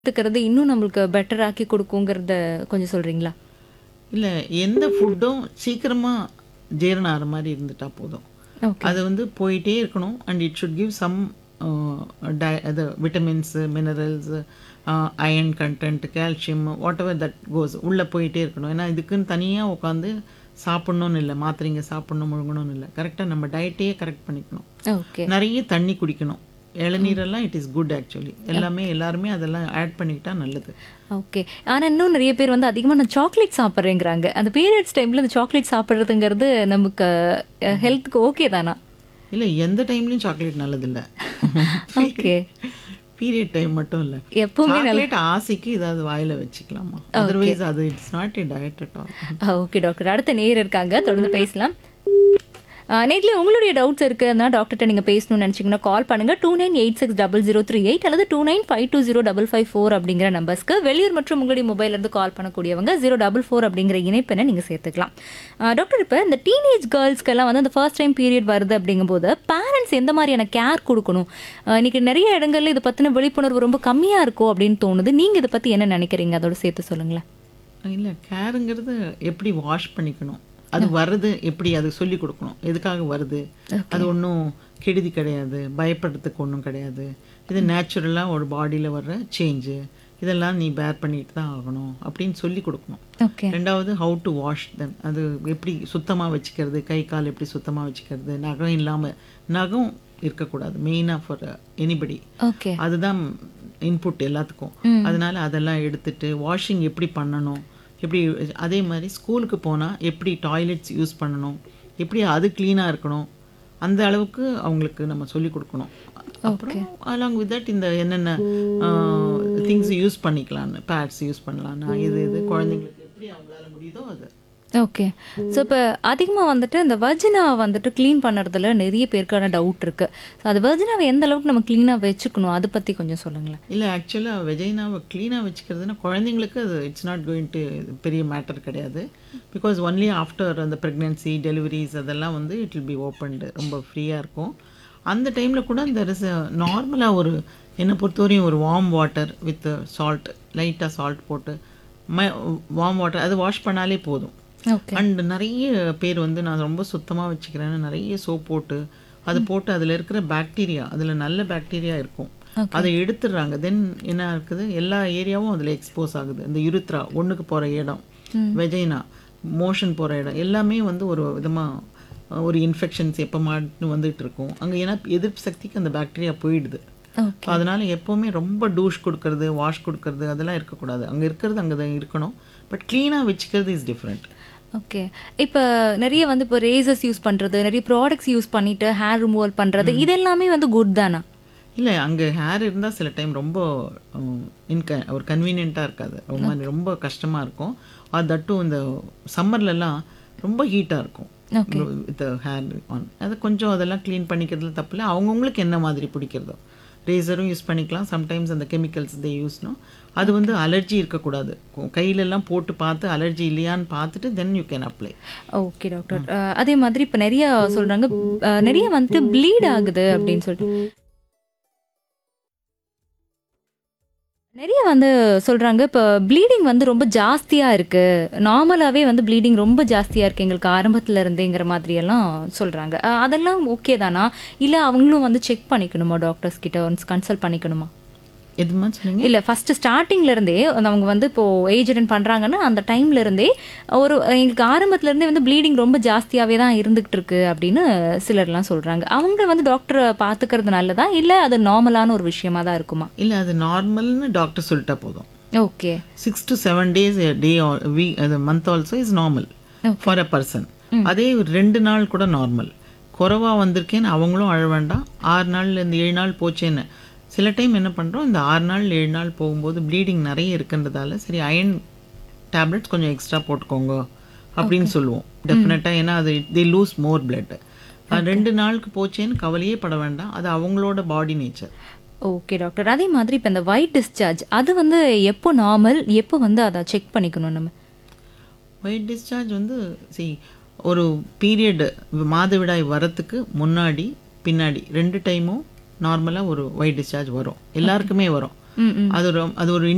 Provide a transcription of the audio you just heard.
எடுத்துக்கிறது இன்னும் நம்மளுக்கு பெட்டர் ஆக்கி கொடுக்குங்கிறத கொஞ்சம் சொல்றீங்களா? இல்ல எந்த ஃபுட்டும் சீக்கிரமா ஜீரணம் ஆகுற மாதிரி இருந்துட்டா போதும். ஓகே. அது வந்து போயிட்டே இருக்கணும் and it should give some அது vitamins minerals iron content calcium whatever that goes உள்ளே போயிட்டே இருக்கணும் ஏன்னா இதுக்குன்னு தனியாக உட்காந்து சாப்பிட்ணுன்னு இல்லை மாத்திரைங்க சாப்பிட்ணும் முழுங்கணும்னு இல்லை கரெக்டாக நம்ம டயட்டையே கரெக்ட் பண்ணிக்கணும் ஓகே. நிறைய தண்ணி குடிக்கணும் இளநீரெல்லாம் இட் இஸ் குட் ஆக்சுவலி எல்லாமே எல்லாருமே அதெல்லாம் ஆட் பண்ணிக்கிட்டா நல்லது ஓகே. ஆனா இன்னும் நிறைய பேர் வந்து அதிகமா நான் சாக்லேட் சாப்பிட்றேங்கிறாங்க. அந்த பீரியட்ஸ் டைம்ல அந்த சாக்லேட் சாப்பிட்றதுங்கிறது நமக்கு ஹெல்த்துக்கு ஓகே தானா? இல்லை எந்த டைம்லையும் சாக்லேட் நல்லதில்லை ஓகே. பீரியட் டைம் மட்டும் இல்லை எப்பவுமே நல்ல சாக்லேட் ஆசைக்கு ஏதாவது வாயில வச்சுக்கலாமா அதர்வைஸ் அது it's not a diet at all okay doctor அடுத்த நேயர் இருக்காங்க தொடர்ந்து பேசலாம் நேரில் உங்களுடைய டவுட்ஸ் இருக்குதுன்னா டாக்டர்கிட்ட நீங்கள் பேசணும்னு நினச்சிங்கன்னா கால் பண்ணுங்கள் two nine eight six double zero three eight அல்லது two nine five two zero double five four அப்படிங்கிற நம்பர்ஸ்க்கு வெளியூர் மற்றும் உங்களுடைய மொபைல்லேருந்து கால் பண்ணக்கூடியவங்க ஜீரோ டபுள் ஃபோர் அப்படிங்கிற இணைப்பெண்ணை நீங்கள் சேர்த்துக்கலாம் ஆஹ் டாக்டர் இப்போ இந்த டீனேஜ் கேர்ள்ஸ்க்கெல்லாம் வந்து அந்த ஃபர்ஸ்ட் டைம் பீரியட் வருது அப்படிங்கும்போது பேரண்ட்ஸ் எந்த மாதிரியான கேர் கொடுக்கணும் ஆஹ் இன்னைக்கு நிறைய இடங்கள்ல இதை பற்றின விழிப்புணர்வு ரொம்ப கம்மியாக இருக்கும் அப்படின்னு தோணுது நீங்கள் இதை பற்றி என்ன நினைக்கிறீங்க அதோட சேர்த்து சொல்லுங்களேன் இல்லை கேருங்கிறது எப்படி வாஷ் பண்ணிக்கணும் அது வர்றது எப்படி அது சொல்லி கொடுக்கணும் எதுக்காக வருது அது ஒன்றும் கெடுதி கிடையாது பயப்படுறதுக்கு ஒன்றும் கிடையாது இது நேச்சுரலாக ஒரு பாடியில் வர்ற சேஞ்சு இதெல்லாம் நீ பேர் பண்ணிட்டு தான் ஆகணும் அப்படின்னு சொல்லி கொடுக்கணும் ஓகே ரெண்டாவது ஹவு டு வாஷ் தெம் அது எப்படி சுத்தமாக வச்சுக்கிறது கை கால் எப்படி சுத்தமாக வச்சுக்கிறது நகம் இல்லாமல் நகம் இருக்கக்கூடாது மெயினாக ஃபார் எனிபடி ஓகே அதுதான் இன்புட் எல்லாத்துக்கும் அதனால அதெல்லாம் எடுத்துட்டு வாஷிங் எப்படி பண்ணணும் எப்படி அதே மாதிரி ஸ்கூலுக்கு போனால் எப்படி டாய்லெட்ஸ் யூஸ் பண்ணணும் எப்படி அது க்ளீனாக இருக்கணும் அந்த அளவுக்கு அவங்களுக்கு நம்ம சொல்லி கொடுக்கணும் அப்புறம் அலாங் வித் தட் இந்த என்னென்ன திங்ஸ் யூஸ் பண்ணிக்கலாம்னு பேட்ஸ் யூஸ் பண்ணலாம்னா இது இது குழந்தைங்களுக்கு எப்படி அவங்களால முடியுதோ அது ஓகே ஸோ இப்போ அதிகமாக வந்துட்டு இந்த வர்ஜினா வந்துட்டு க்ளீன் பண்ணுறதுல நிறைய பேருக்கான டவுட் இருக்கு ஸோ அது வர்ஜினாவை எந்த அளவுக்கு நம்ம க்ளீனாக வச்சுக்கணும் அதை பற்றி கொஞ்சம் சொல்லுங்களேன் இல்லை ஆக்சுவலாக வெஜைனாவை க்ளீனாக வச்சுக்கிறதுனா குழந்தைங்களுக்கு அது இட்ஸ் நாட் கோயிங் டு பெரிய மேட்டர் கிடையாது பிகாஸ் ஒன்லி ஆஃப்டர் அந்த ப்ரெக்னென்சி டெலிவரிஸ் அதெல்லாம் வந்து இட் வில் பி ஓப்பன்டு ரொம்ப ஃப்ரீயாக இருக்கும் அந்த டைமில் கூட இந்த இஸ் நார்மலாக ஒரு என்னை பொறுத்தவரையும் ஒரு வார்ம் வாட்டர் வித் சால்ட் லைட்டாக சால்ட் போட்டு ம வார்ம் வாட்டர் அது வாஷ் பண்ணாலே போதும் ஓகே அண்ட் நிறைய பேர் வந்து நான் ரொம்ப சுத்தமாக வச்சுக்கிறேன்னு நிறைய சோப் போட்டு அது போட்டு அதில் இருக்கிற பாக்டீரியா அதில் நல்ல பாக்டீரியா இருக்கும் அதை எடுத்துடுறாங்க தென் என்ன இருக்குது எல்லா ஏரியாவும் அதில் எக்ஸ்போஸ் ஆகுது இந்த யுருத்ரா ஒன்றுக்கு போகிற இடம் வெஜைனா மோஷன் போகிற இடம் எல்லாமே வந்து ஒரு விதமாக ஒரு இன்ஃபெக்ஷன்ஸ் எப்போ மாட்டு வந்துட்டு இருக்கும் அங்கே ஏன்னா எதிர்ப்பு சக்திக்கு அந்த பாக்டீரியா போயிடுது ஓகே அதனால எப்போவுமே ரொம்ப டூஷ் கொடுக்கறது வாஷ் கொடுக்கறது அதெல்லாம் இருக்கக்கூடாது அங்கே இருக்கிறது அங்கே தான் இருக்கணும் பட் க்ளீனாக வச்சுக்கிறது இஸ் டிஃப்ரெண்ட் ஓகே இப்போ நிறைய வந்து இப்போ ரேசர்ஸ் யூஸ் பண்ணுறது நிறைய ப்ராடக்ட்ஸ் யூஸ் பண்ணிட்டு ஹேர் ரிமூவல் பண்ணுறது இது எல்லாமே வந்து குட் தானா இல்லை அங்கே ஹேர் இருந்தால் சில டைம் ரொம்ப இன்க ஒரு கன்வீனியண்ட்டாக இருக்காது ரொம்ப ரொம்ப கஷ்டமாக இருக்கும் அது தட்டும் இந்த சம்மர்லலாம் ரொம்ப ஹீட்டாக இருக்கும் வித் ஹேர் ஆன் அது கொஞ்சம் அதெல்லாம் க்ளீன் பண்ணிக்கிறதுல தப்பில்லை அவங்கவுங்களுக்கு என்ன மாதிரி பிடிக்கிறதோ ரேசரும் யூஸ் பண்ணிக்கலாம் சம்டைம்ஸ் அந்த கெமிக்கல்ஸ் தே யூஸ்னோ அது வந்து அலர்ஜி இருக்கக்கூடாது கையிலெல்லாம் போட்டு பார்த்து அலர்ஜி இல்லையான்னு பார்த்துட்டு then you can apply okay doctor அஹ், அதே மாதிரி இப்போ நிறைய சொல்றாங்க அஹ், நிறைய வந்துட்டு ப்ளீட் ஆகுது அப்படின்னு சொல்லிட்டு நிறைய வந்து சொல்றாங்க இப்போ ப்ளீடிங் வந்து ரொம்ப ஜாஸ்தியா இருக்கு நார்மலாவே வந்து ப்ளீடிங் ரொம்ப ஜாஸ்தியா இருக்கு எங்களுக்கு ஆரம்பத்துல இருந்தேங்கிற மாதிரி எல்லாம் சொல்றாங்க அஹ், அதெல்லாம் ஓகே தானா இல்ல அவங்களும் வந்து செக் பண்ணிக்கணுமா டாக்டர்ஸ் கிட்ட ஒன்ஸ் கன்சல்ட் பண்ணிக்கணுமா எதுமா சொன்னீங்க இல்ல ஃபர்ஸ்ட் ஸ்டார்டிங்ல இருந்தே அவங்க வந்து இப்போ ஏஜ் அட்டன் பண்றாங்கன்னா அந்த டைம்ல இருந்தே ஒரு எங்களுக்கு ஆரம்பத்துல இருந்தே வந்து ப்ளீடிங் ரொம்ப ஜாஸ்தியாவே தான் இருந்துகிட்டு இருக்கு அப்படின்னு சிலர்லாம் சொல்றாங்க அவங்க வந்து டாக்டரை பாத்துக்கிறது நல்லதா இல்ல அது நார்மலான ஒரு விஷயமா தான் இருக்குமா இல்லை அது நார்மல்னு டாக்டர் சொல்லிட்டா போதும் okay six to seven days day we அது month also is normal for a person அதே ஒரு ரெண்டு நாள் கூட நார்மல் குறைவா வந்திருக்கேன்னு அவங்களும் அழ வேண்டாம் ஆறு நாள்ல இந்த ஏழு நாள் போச்சேன்னு சில டைம் என்ன பண்ணுறோம் இந்த ஆறு நாள் ஏழு நாள் போகும்போது ப்ளீடிங் நிறைய இருக்குன்றதால சரி அயன் டேப்லெட்ஸ் கொஞ்சம் எக்ஸ்ட்ரா போட்டுக்கோங்க அப்படின்னு சொல்லுவோம் டெஃபினட்டாக ஏன்னா அது தே லூஸ் மோர் பிளட் ரெண்டு நாளுக்கு போச்சேன்னு கவலையே பட வேண்டாம் அது அவங்களோட பாடி நேச்சர் ஓகே டாக்டர் அதே மாதிரி இப்போ இந்த ஒயிட் டிஸ்சார்ஜ் அது வந்து எப்போ நார்மல் எப்போ வந்து அதை செக் பண்ணிக்கணும் நம்ம ஒயிட் டிஸ்சார்ஜ் வந்து சி ஒரு பீரியட் மாதவிடாய் வரத்துக்கு முன்னாடி பின்னாடி ரெண்டு டைமும் நார்மலாக ஒரு ஒயிட் டிஸ்சார்ஜ் வரும் எல்லாருக்குமே வரும் ம் ம் அது ஒரு அது ஒரு